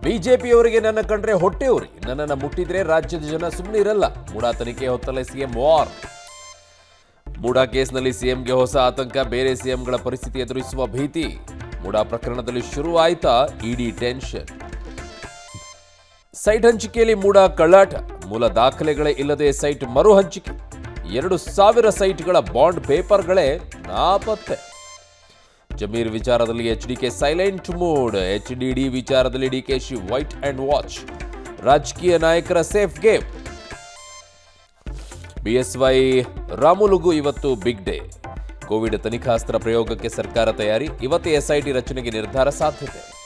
ಬಿಜೆಪಿಯವರಿಗೆ ನನ್ನ ಕಂಡ್ರೆ ಹೊಟ್ಟೆ ಉರಿ ನನ್ನನ್ನು ಮುಟ್ಟಿದ್ರೆ ರಾಜ್ಯದ ಜನ ಸುಮ್ಮನೆ ಇರಲ್ಲ ಮೂಡಾ ತನಿಖೆ ಹೊತ್ತಲೇ ಸಿಎಂ ವಾರ್ ಮೂಡಾ ಕೇಸ್ನಲ್ಲಿ ಸಿಎಂಗೆ ಹೊಸ ಆತಂಕ ಬೇರೆ ಸಿಎಂಗಳ ಪರಿಸ್ಥಿತಿ ಎದುರಿಸುವ ಭೀತಿ ಮೂಡಾ ಪ್ರಕರಣದಲ್ಲಿ ಶುರು ಆಯ್ತಾ ಇಡಿ ಟೆನ್ಷನ್ ಸೈಟ್ ಹಂಚಿಕೆಯಲ್ಲಿ ಮೂಡಾ ಕಳ್ಳಾಟ ಮೂಲ ದಾಖಲೆಗಳೇ ಇಲ್ಲದೆ ಸೈಟ್ ಮರು ಹಂಚಿಕೆ ಎರಡು ಸಾವಿರ ಸೈಟ್ಗಳ ಬಾಂಡ್ ಪೇಪರ್ಗಳೇ ನಾಪತ್ತೆ ಜಮೀರ್ ವಿಚಾರದಲ್ಲಿ ಎಚ್ಡಿಕೆ ಸೈಲೆಂಟ್ ಮೂಡ್ ಎಚ್ಡಿಡಿ ವಿಚಾರದಲ್ಲಿ ಡಿಕೆಶಿ ವೈಟ್ ಅಂಡ್ ವಾಚ್ ರಾಜಕೀಯ ನಾಯಕರ ಸೇಫ್ ಗೇಮ್ ಬಿಎಸ್ವೈ ರಾಮುಲುಗು ಇವತ್ತು ಬಿಗ್ ಡೇ ಕೋವಿಡ್ ತನಿಖಾಸ್ತ್ರ ಪ್ರಯೋಗಕ್ಕೆ ಸರ್ಕಾರ ತಯಾರಿ ಇವತ್ತೇ ಎಸ್ಐಟಿ ರಚನೆಗೆ ನಿರ್ಧಾರ ಸಾಧ್ಯತೆ